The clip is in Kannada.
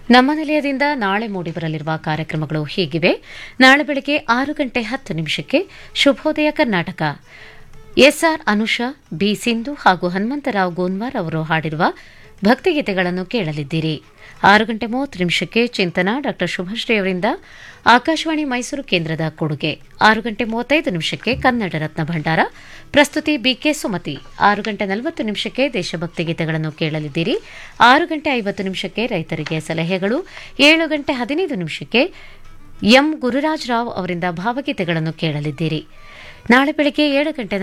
ನಮ್ಮ ನಿಲಯದಿಂದ ನಾಳೆ ಮೂಡಿಬರಲಿರುವ ಕಾರ್ಯಕ್ರಮಗಳು ಹೀಗಿವೆ ನಾಳೆ ಬೆಳಗ್ಗೆ ಆರು ಗಂಟೆ ಹತ್ತು ನಿಮಿಷಕ್ಕೆ ಶುಭೋದಯ ಕರ್ನಾಟಕ ಎಸ್ಆರ್ ಅನುಷಾ ಬಿ ಸಿಂಧು ಹಾಗೂ ಹನುಮಂತರಾವ್ ಗೋನ್ವಾರ್ ಅವರು ಹಾಡಿರುವ ಭಕ್ತಿಗೀತೆಗಳನ್ನು ಕೇಳಲಿದ್ದೀರಿ ಆರು ಗಂಟೆ ಮೂವತ್ತು ನಿಮಿಷಕ್ಕೆ ಚಿಂತನ ಡಾ ಶುಭಶ್ರೀ ಅವರಿಂದ ಆಕಾಶವಾಣಿ ಮೈಸೂರು ಕೇಂದ್ರದ ಕೊಡುಗೆ ಆರು ಗಂಟೆ ಮೂವತ್ತೈದು ನಿಮಿಷಕ್ಕೆ ಕನ್ನಡ ರತ್ನ ಭಂಡಾರ ಪ್ರಸ್ತುತಿ ಬಿಕೆ ಸುಮತಿ ಆರು ಗಂಟೆ ನಲವತ್ತು ನಿಮಿಷಕ್ಕೆ ದೇಶಭಕ್ತಿ ಗೀತೆಗಳನ್ನು ಕೇಳಲಿದ್ದೀರಿ ಆರು ಗಂಟೆ ಐವತ್ತು ನಿಮಿಷಕ್ಕೆ ರೈತರಿಗೆ ಸಲಹೆಗಳು ಏಳು ಗಂಟೆ ಹದಿನೈದು ನಿಮಿಷಕ್ಕೆ ಎಂ ಗುರುರಾಜ್ ರಾವ್ ಅವರಿಂದ ಭಾವಗೀತೆಗಳನ್ನು ಕೇಳಲಿದ್ದೀರಿ ನಾಳೆ ಬೆಳಗ್ಗೆ ಏಳು ಗಂಟೆ